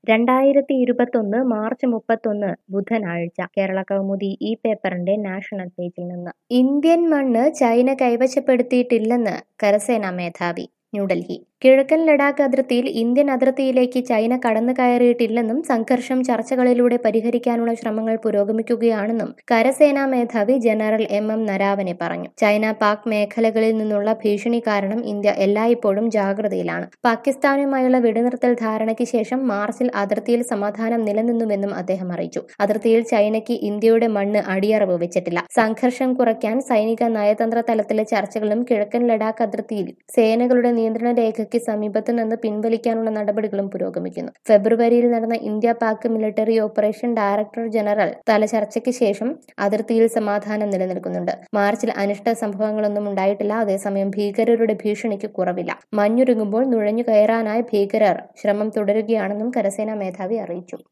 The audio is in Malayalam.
രണ്ടായിരത്തി ഇരുപത്തൊന്ന് മാർച്ച് മുപ്പത്തൊന്ന് ബുധനാഴ്ച കേരള കൗമുദി ഈ പേപ്പറിന്റെ നാഷണൽ പേജിൽ നിന്ന് ഇന്ത്യൻ മണ്ണ് ചൈന കൈവശപ്പെടുത്തിയിട്ടില്ലെന്ന് കരസേനാ മേധാവി ന്യൂഡൽഹി കിഴക്കൻ ലഡാക്ക് അതിർത്തിയിൽ ഇന്ത്യൻ അതിർത്തിയിലേക്ക് ചൈന കടന്നു കയറിയിട്ടില്ലെന്നും സംഘർഷം ചർച്ചകളിലൂടെ പരിഹരിക്കാനുള്ള ശ്രമങ്ങൾ പുരോഗമിക്കുകയാണെന്നും കരസേനാ മേധാവി ജനറൽ എം എം നരാവനെ പറഞ്ഞു ചൈന പാക് മേഖലകളിൽ നിന്നുള്ള ഭീഷണി കാരണം ഇന്ത്യ എല്ലായ്പ്പോഴും ജാഗ്രതയിലാണ് പാകിസ്ഥാനുമായുള്ള വെടിനിർത്തൽ ധാരണയ്ക്ക് ശേഷം മാർച്ചിൽ അതിർത്തിയിൽ സമാധാനം നിലനിന്നുവെന്നും അദ്ദേഹം അറിയിച്ചു അതിർത്തിയിൽ ചൈനയ്ക്ക് ഇന്ത്യയുടെ മണ്ണ് അടിയറവ് വെച്ചിട്ടില്ല സംഘർഷം കുറയ്ക്കാൻ സൈനിക നയതന്ത്ര തലത്തിലെ ചർച്ചകളും കിഴക്കൻ ലഡാക്ക് അതിർത്തിയിൽ സേനകളുടെ നിയന്ത്രണ രേഖയ്ക്ക് സമീപത്ത് നിന്ന് പിൻവലിക്കാനുള്ള നടപടികളും പുരോഗമിക്കുന്നു ഫെബ്രുവരിയിൽ നടന്ന India Pak military operation director general തല ചർച്ചയ്ക്ക് ശേഷം അതിർത്തിയിൽ സമാധാനം നിലനിൽക്കുന്നുണ്ട് മാർച്ചിൽ അനിഷ്ട സംഭവങ്ങളൊന്നും ഉണ്ടായിട്ടില്ല അതേസമയം ഭീകരരുടെ ഭീഷണിക്ക് കുറവില്ല മഞ്ഞുരുങ്ങുമ്പോൾ നുഴഞ്ഞു കയറാനായി ഭീകരർ ശ്രമം തുടരുകയാണെന്നും കരസേനാ മേധാവി അറിയിച്ചു